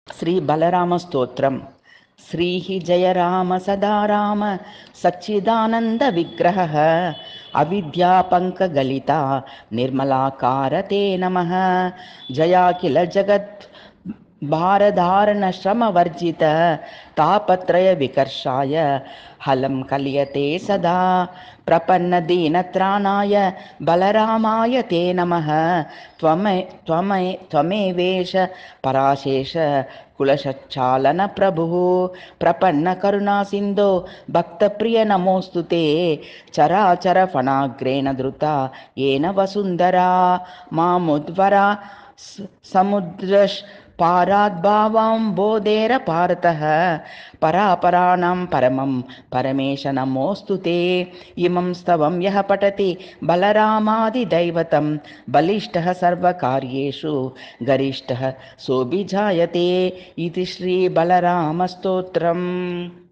శ్రీ బలరామ స్తోత్రం శ్రీ జయ రామ సదా రామ సచ్చిదానంద విగ్రహ అవిద్యాపంకగలిత నిర్మలాకార తే నమ జయాఖిల జగత్ భారధారణ శ్రమవర్జిత తాపత్రయ వికర్షాయ హలం కలియతే సదా ప్రపన్న దీనత్రాణాయ బలరామాయ తే నమ త్వమే త్వమే త్వమేవేష పరాశేష కులశచ్చాలన ప్రభు ప్రపన్న కరుణా సింధో భక్తప్రియ నమోస్తు తే చరాచర ఫణాగ్రేణ ధృత ఏన వసుంధరా మాముద్వరా సముద్రష్ పారాద్భావాంబోధేర పారతః పరాపరాణం పరమం పరమేశ నమోऽस्तु ते ఇమం స్తవం యः పఠతి బలరామాదిదైవతం బలిష్టः సర్వకార్యేషు గరిష్టः सोऽभिजायते इति श्रीबलरामस्तोत्रम्